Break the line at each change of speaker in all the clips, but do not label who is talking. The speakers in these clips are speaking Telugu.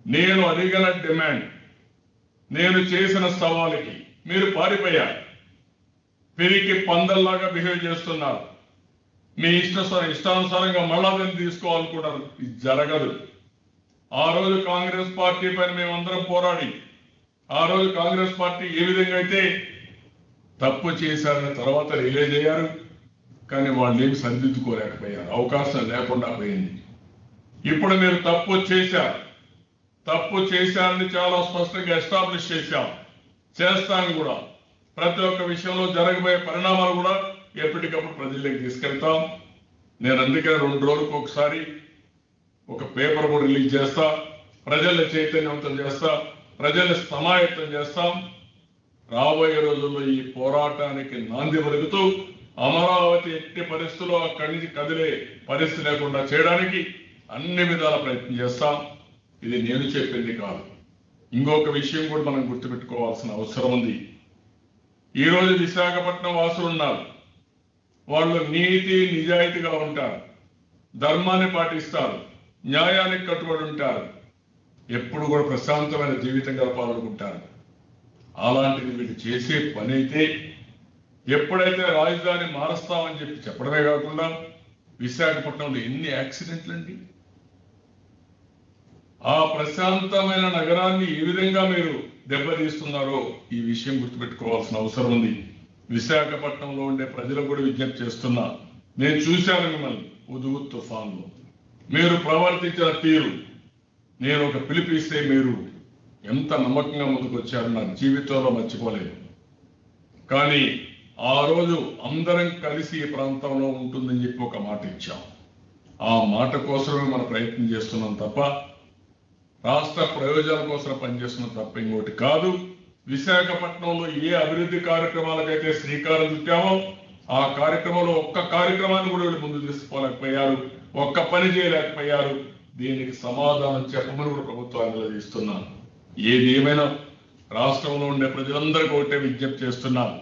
నేను అడిగిన డిమాండ్ నేను చేసిన సవాలుకి మీరు పారిపోయారు పెరిగి పందల్లాగా బిహేవ్ చేస్తున్నారు మీ ఇష్ట ఇష్టానుసారంగా మళ్ళా దాన్ని తీసుకోవాలనుకుంటారు ఇది జరగదు ఆ రోజు కాంగ్రెస్ పార్టీ పైన మేమందరం పోరాడి ఆ రోజు కాంగ్రెస్ పార్టీ ఏ విధంగా అయితే తప్పు చేశారని తర్వాత రిలీజ్ అయ్యారు కానీ వాళ్ళు ఏమి సరిదిద్దుకోలేకపోయారు అవకాశం లేకుండా పోయింది ఇప్పుడు మీరు తప్పు చేశారు తప్పు చేశారని చాలా స్పష్టంగా ఎస్టాబ్లిష్ చేశాం చేస్తాను కూడా ప్రతి ఒక్క విషయంలో జరగబోయే పరిణామాలు కూడా ఎప్పటికప్పుడు ప్రజల్లోకి తీసుకెళ్తాం నేను అందుకే రెండు రోజులకు ఒకసారి ఒక పేపర్ కూడా రిలీజ్ చేస్తా ప్రజల్ని చైతన్యవంతం చేస్తా ప్రజల్ని సమాయత్తం చేస్తాం రాబోయే రోజుల్లో ఈ పోరాటానికి నాంది పలుకుతూ అమరావతి ఎట్టి పరిస్థితుల్లో అక్కడి నుంచి కదిలే పరిస్థితి లేకుండా చేయడానికి అన్ని విధాల ప్రయత్నం చేస్తాం ఇది నేను చెప్పింది కాదు ఇంకొక విషయం కూడా మనం గుర్తుపెట్టుకోవాల్సిన అవసరం ఉంది ఈ రోజు విశాఖపట్నం వాసులు ఉన్నారు వాళ్ళు నీతి నిజాయితీగా ఉంటారు ధర్మాన్ని పాటిస్తారు న్యాయానికి కట్టుబడి ఉంటారు ఎప్పుడు కూడా ప్రశాంతమైన జీవితం గడపాలనుకుంటారు అలాంటిది వీళ్ళు చేసే పని అయితే ఎప్పుడైతే రాజధాని మారుస్తామని చెప్పి చెప్పడమే కాకుండా విశాఖపట్నంలో ఎన్ని యాక్సిడెంట్లు అండి ఆ ప్రశాంతమైన నగరాన్ని ఏ విధంగా మీరు దెబ్బతీస్తున్నారో ఈ విషయం గుర్తుపెట్టుకోవాల్సిన అవసరం ఉంది విశాఖపట్నంలో ఉండే ప్రజలకు కూడా విజ్ఞప్తి చేస్తున్నా నేను చూశాను మిమ్మల్ని ఉదుగు తుఫాన్లో మీరు ప్రవర్తించిన తీరు నేను ఒక పిలిపిస్తే మీరు ఎంత నమ్మకంగా ముందుకు వచ్చారో నా జీవితంలో మర్చిపోలేదు కానీ ఆ రోజు అందరం కలిసి ఈ ప్రాంతంలో ఉంటుందని చెప్పి ఒక మాట ఇచ్చాం ఆ మాట కోసమే మనం ప్రయత్నం చేస్తున్నాం తప్ప రాష్ట్ర ప్రయోజనాల కోసం పనిచేస్తున్నాం తప్ప ఇంకోటి కాదు విశాఖపట్నంలో ఏ అభివృద్ధి కార్యక్రమాలకైతే శ్రీకారం చుట్టామో ఆ కార్యక్రమంలో ఒక్క కార్యక్రమాన్ని కూడా వీళ్ళు ముందు తీసుకోలేకపోయారు ఒక్క పని చేయలేకపోయారు దీనికి సమాధానం చెప్పమని కూడా ప్రభుత్వాన్ని నిలదీస్తున్నాను ఏది ఏమైనా రాష్ట్రంలో ఉండే ప్రజలందరికీ ఒకటే విజ్ఞప్తి చేస్తున్నాను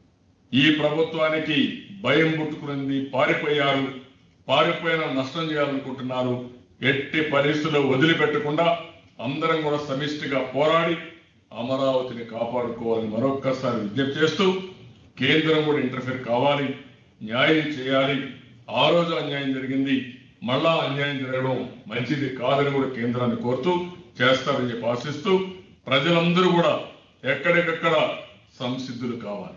ఈ ప్రభుత్వానికి భయం పుట్టుకునింది పారిపోయారు పారిపోయిన నష్టం చేయాలనుకుంటున్నారు ఎట్టి పరిస్థితుల్లో వదిలిపెట్టకుండా అందరం కూడా సమిష్టిగా పోరాడి అమరావతిని కాపాడుకోవాలని మరొక్కసారి విజ్ఞప్తి చేస్తూ కేంద్రం కూడా ఇంటర్ఫియర్ కావాలి న్యాయం చేయాలి ఆ రోజు అన్యాయం జరిగింది మళ్ళా అన్యాయం జరగడం మంచిది కాదని కూడా కేంద్రాన్ని కోరుతూ చేస్తారని చెప్పి ఆశిస్తూ ప్రజలందరూ కూడా ఎక్కడికక్కడ సంసిద్ధులు కావాలి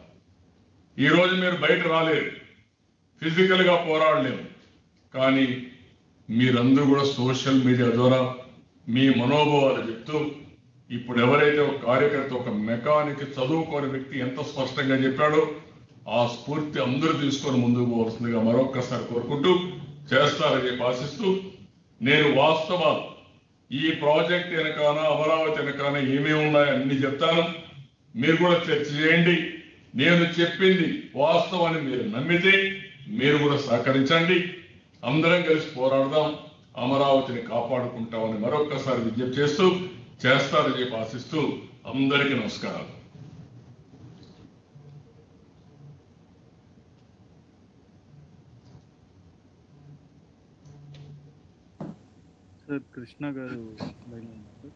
ఈ రోజు మీరు బయట రాలేరు ఫిజికల్ గా పోరాడలేము కానీ మీరందరూ కూడా సోషల్ మీడియా ద్వారా మీ మనోభావాలు చెప్తూ ఇప్పుడు ఎవరైతే ఒక కార్యకర్త ఒక మెకానిక్ చదువుకోని వ్యక్తి ఎంత స్పష్టంగా చెప్పాడో ఆ స్ఫూర్తి అందరూ తీసుకొని ముందుకు పోవాల్సిందిగా మరొక్కసారి కోరుకుంటూ చేస్తారని చెప్పి ఆశిస్తూ నేను వాస్తవాలు ఈ ప్రాజెక్ట్ వెనకాన అమరావతి వెనకాన ఏమేమి ఉన్నాయో అన్ని చెప్తాను మీరు కూడా చర్చ చేయండి నేను చెప్పింది వాస్తవాన్ని మీరు నమ్మితే మీరు కూడా సహకరించండి అందరం కలిసి పోరాడదాం అమరావతిని కాపాడుకుంటామని మరొక్కసారి విజ్ఞప్తి చేస్తూ చేస్తారని చెప్పి ఆశిస్తూ అందరికీ నమస్కారాలు
సార్ కృష్ణ గారు లైన్ ఉన్నారు సార్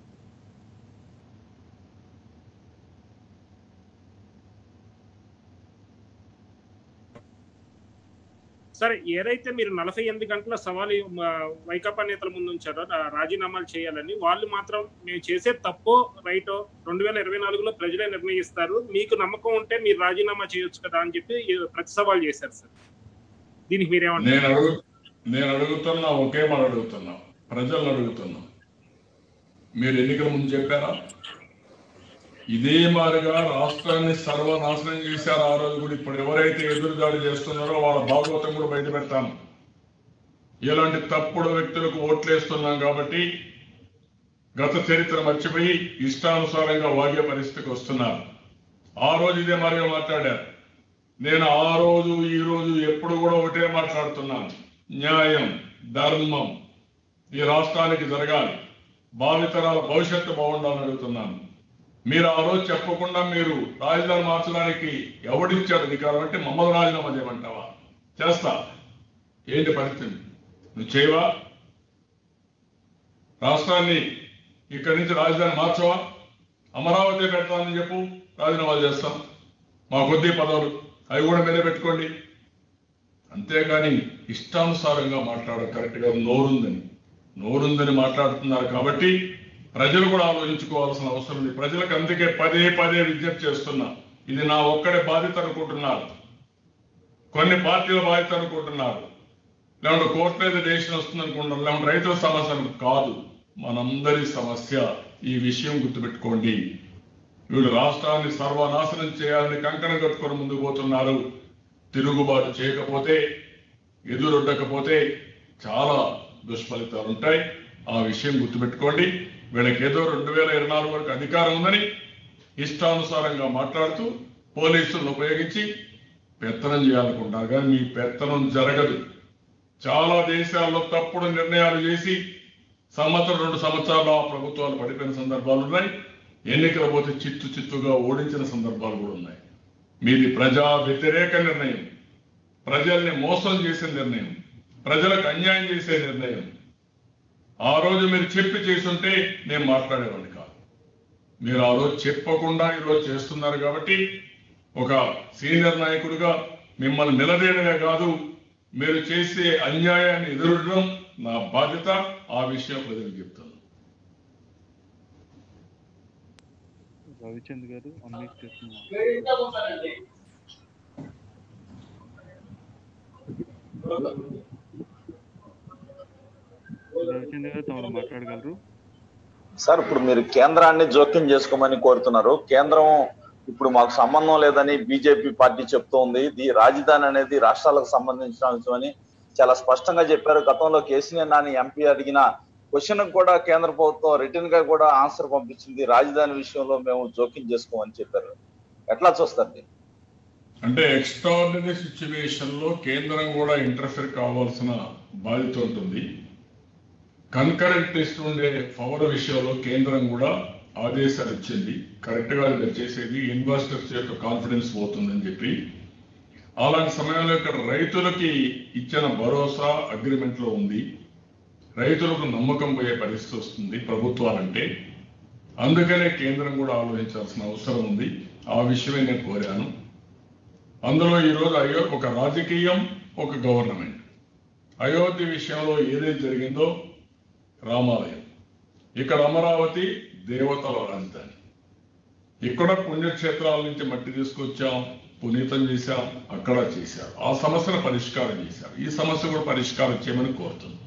సరే ఏదైతే మీరు నలభై ఎనిమిది గంటల సవాలు ఆ, వైకాపా నేతల ముందు ఉంచారో ఆ, రాజీనామాలు చేయాలని వాళ్ళు మాత్రం మేము చేసే తప్పో రైటో రెండు వేల ఇరవై నాలుగులో ప్రజలే నిర్ణయిస్తారు మీకు నమ్మకం ఉంటే మీరు రాజీనామా చేయొచ్చు కదా అని చెప్పి ఈ ప్రతి సవాల్ చేశారు సార్ దీనికి మీరేమంటారు
నేను అడుగు నేను అడుగుతున్నా ఒకే మాట అడుగుతున్నా ప్రజలను అడుగుతున్నా మీరు ఎన్నికల ముందు చెప్పారా ఇదే మాదిరిగా రాష్ట్రాన్ని సర్వనాశనం చేశారు ఆ రోజు కూడా ఇప్పుడు ఎవరైతే ఎదురుదాడి చేస్తున్నారో వాళ్ళ భాగవతం కూడా బయట పెడతాను ఇలాంటి తప్పుడు వ్యక్తులకు ఓట్లేస్తున్నాం కాబట్టి గత చరిత్ర మర్చిపోయి ఇష్టానుసారంగా వాగే పరిస్థితికి వస్తున్నారు ఆ రోజు ఇదే మాదిరిగా మాట్లాడారు నేను ఆ రోజు ఈ రోజు ఎప్పుడు కూడా ఒకటే మాట్లాడుతున్నాను న్యాయం ధర్మం ఈ రాష్ట్రానికి జరగాలి భావితరాల భవిష్యత్తు బాగుండాలని అడుగుతున్నాను మీరు ఆ రోజు చెప్పకుండా మీరు రాజధాని మార్చడానికి ఎవడిచ్చాడు అధికారం అంటే మమ్మల్ని రాజీనామా చేయమంటావా చేస్తా ఏంటి పరిస్థితి నువ్వు చేయవా రాష్ట్రాన్ని ఇక్కడి నుంచి రాజధాని మార్చవా అమరావతి పెడతానని చెప్పు రాజీనామాలు చేస్తాం మా కొద్ది పదవులు అవి కూడా మీరే పెట్టుకోండి అంతేగాని ఇష్టానుసారంగా మాట్లాడడం కరెక్ట్ గా నోరుందని నోరుందని మాట్లాడుతున్నారు కాబట్టి ప్రజలు కూడా ఆలోచించుకోవాల్సిన అవసరం ఉంది ప్రజలకు అందుకే పదే పదే విజ్ఞప్తి చేస్తున్నా ఇది నా ఒక్కడే బాధ్యత అనుకుంటున్నారు కొన్ని పార్టీల బాధ్యత అనుకుంటున్నారు లేకుంటే కోర్టు మీద డెసిషన్ వస్తుంది అనుకుంటున్నారు లేకుంటే రైతుల సమస్య అను- కాదు మనందరి సమస్య ఈ విషయం గుర్తుపెట్టుకోండి వీళ్ళు రాష్ట్రాన్ని సర్వనాశనం చేయాలని కంకణం కట్టుకొని ముందుకు పోతున్నారు తిరుగుబాటు చేయకపోతే ఎదురొడ్డకపోతే చాలా దుష్ఫలితాలు ఉంటాయి ఆ విషయం గుర్తుపెట్టుకోండి వీళ్ళకి ఏదో రెండు వేల ఇరవై నాలుగు వరకు అధికారం ఉందని ఇష్టానుసారంగా మాట్లాడుతూ పోలీసులను ఉపయోగించి పెత్తనం చేయాలనుకుంటారు కానీ మీ పెత్తనం జరగదు చాలా దేశాల్లో తప్పుడు నిర్ణయాలు చేసి సంవత్సరం రెండు సంవత్సరాలు ఆ ప్రభుత్వాలు పడిపోయిన సందర్భాలు ఉన్నాయి ఎన్నికల పోతే చిత్తు చిత్తుగా ఓడించిన సందర్భాలు కూడా ఉన్నాయి మీది ప్రజా వ్యతిరేక నిర్ణయం ప్రజల్ని మోసం చేసే నిర్ణయం ప్రజలకు అన్యాయం చేసే నిర్ణయం ఆ రోజు మీరు చెప్పి చేసుంటే నేను మాట్లాడేవాడిని కాదు మీరు ఆ రోజు చెప్పకుండా ఈరోజు చేస్తున్నారు కాబట్టి ఒక సీనియర్ నాయకుడిగా మిమ్మల్ని నిలదీయడమే కాదు మీరు చేసే అన్యాయాన్ని ఎదురడం నా బాధ్యత ఆ విషయం ప్రజలకు చెప్తాను
రవిచంద్ గారు అన్మ్యూట్ చేస్తున్నారు రవిచంద్ గారు తమరు మాట్లాడగలరు
సార్ ఇప్పుడు మీరు కేంద్రాన్ని జోక్యం చేసుకోమని కోరుతున్నారు కేంద్రం ఇప్పుడు మాకు సంబంధం లేదని బీజేపీ పార్టీ చెప్తోంది ఇది రాజధాని అనేది రాష్ట్రాలకు సంబంధించిన అంశమని చాలా స్పష్టంగా చెప్పారు గతంలో కేసీఆర్ నాని ఎంపీ అడిగిన క్వశ్చన్ కూడా కేంద్ర ప్రభుత్వం రిటర్న్ గా కూడా ఆన్సర్ పంపించింది రాజధాని విషయంలో మేము జోక్యం చేసుకోమని చెప్పారు ఎట్లా చూస్తారు దీన్ని?
అంటే ఎక్స్ట్రాడినరీ సిచ్యువేషన్ లో కేంద్రం కూడా ఇంటర్ఫియర్ కావాల్సిన బాధ్యత ఉంటుంది కన్కరెంట్ లిస్ట్ ఉండే పవర్ విషయంలో కేంద్రం కూడా ఆదేశాలు ఇచ్చింది కరెక్ట్ గా ఇది చేసేది ఇన్వెస్టర్స్ యొక్క కాన్ఫిడెన్స్ పోతుందని చెప్పి అలాంటి సమయంలో ఇక్కడ రైతులకి ఇచ్చిన భరోసా అగ్రిమెంట్ లో ఉంది రైతులకు నమ్మకం పోయే పరిస్థితి వస్తుంది ప్రభుత్వాలంటే అందుకనే కేంద్రం కూడా ఆలోచించాల్సిన అవసరం ఉంది ఆ విషయమే నేను కోరాను అందులో ఈరోజు అయో ఒక రాజకీయం ఒక గవర్నమెంట్ అయోధ్య విషయంలో ఏదైతే జరిగిందో రామాలయం ఇక్కడ అమరావతి దేవతల రాజధాని ఇక్కడ పుణ్యక్షేత్రాల నుంచి మట్టి తీసుకొచ్చాం పునీతం చేశాం అక్కడ చేశారు ఆ సమస్యను పరిష్కారం చేశారు ఈ సమస్య కూడా పరిష్కారం చేయమని కోరుతుంది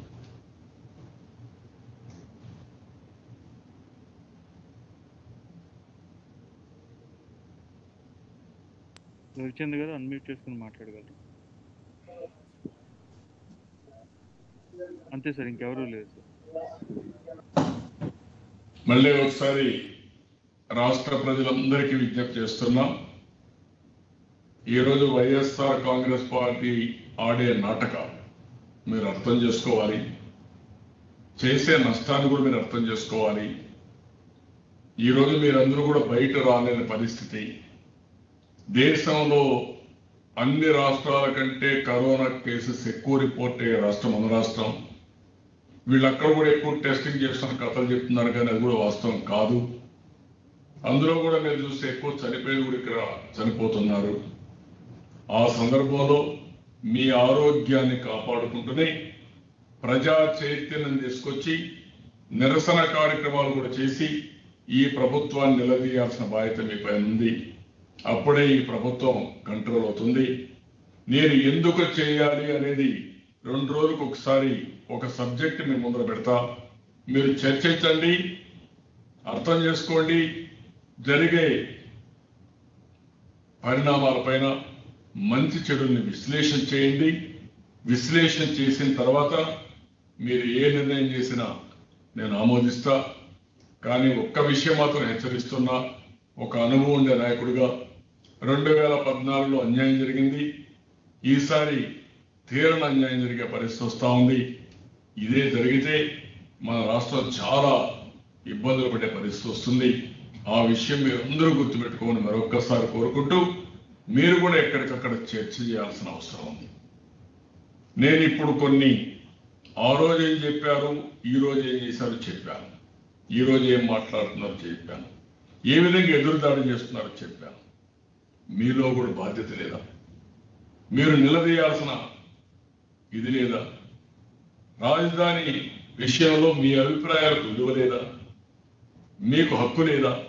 రవిచంద్ గారు అన్మ్యూట్ చేసుకుని మాట్లాడగలరు అంతే సార్ ఇంకెవరూ లేదు సార్
మళ్ళీ ఒకసారి రాష్ట్ర ప్రజలందరికీ విజ్ఞప్తి చేస్తున్నాం ఈరోజు వైఎస్ఆర్ కాంగ్రెస్ పార్టీ ఆడే నాటకాలు మీరు అర్థం చేసుకోవాలి చేసే నష్టాన్ని కూడా మీరు అర్థం చేసుకోవాలి ఈరోజు మీరందరూ కూడా బయట రాలేని పరిస్థితి దేశంలో అన్ని రాష్ట్రాల కంటే కరోనా కేసెస్ ఎక్కువ రిపోర్ట్ అయ్యే రాష్ట్రం మన రాష్ట్రం వీళ్ళు అక్కడ కూడా ఎక్కువ టెస్టింగ్ చేస్తున్న కథలు చెప్తున్నారు కానీ అది కూడా వాస్తవం కాదు అందులో కూడా మీరు చూస్తే ఎక్కువ చనిపోయేది కూడా ఇక్కడ చనిపోతున్నారు ఆ సందర్భంలో మీ ఆరోగ్యాన్ని కాపాడుకుంటూనే ప్రజా చైతన్యం తీసుకొచ్చి నిరసన కార్యక్రమాలు కూడా చేసి ఈ ప్రభుత్వాన్ని నిలదీయాల్సిన బాధ్యత మీ పైన ఉంది అప్పుడే ఈ ప్రభుత్వం కంట్రోల్ అవుతుంది నేను ఎందుకు చేయాలి అనేది రెండు రోజులకు ఒకసారి ఒక సబ్జెక్ట్ మీ ముందర పెడతా మీరు చర్చించండి అర్థం చేసుకోండి జరిగే పరిణామాలపైన మంచి చెడుల్ని విశ్లేషణ చేయండి విశ్లేషణ చేసిన తర్వాత మీరు ఏ నిర్ణయం చేసినా నేను ఆమోదిస్తా కానీ ఒక్క విషయం మాత్రం హెచ్చరిస్తున్నా ఒక అనుభవం ఉండే నాయకుడిగా రెండు వేల పద్నాలుగులో అన్యాయం జరిగింది ఈసారి తీరని అన్యాయం జరిగే పరిస్థితి వస్తా ఉంది ఇదే జరిగితే మన రాష్ట్రం చాలా ఇబ్బందులు పడే పరిస్థితి వస్తుంది ఆ విషయం మీరు అందరూ గుర్తుపెట్టుకోమని మరొక్కసారి కోరుకుంటూ మీరు కూడా ఎక్కడికక్కడ చర్చ చేయాల్సిన అవసరం ఉంది నేను ఇప్పుడు కొన్ని ఆ రోజు ఏం చెప్పారు ఈ రోజు ఏం చేశారు చెప్పాను ఈ రోజు ఏం మాట్లాడుతున్నారో చెప్పాను ఏ విధంగా ఎదురుదాడి చేస్తున్నారో చెప్పాను మీలో కూడా బాధ్యత లేదా మీరు నిలదీయాల్సిన ఇది లేదా రాజధాని విషయంలో మీ అభిప్రాయాలకు విలువ లేదా మీకు హక్కు లేదా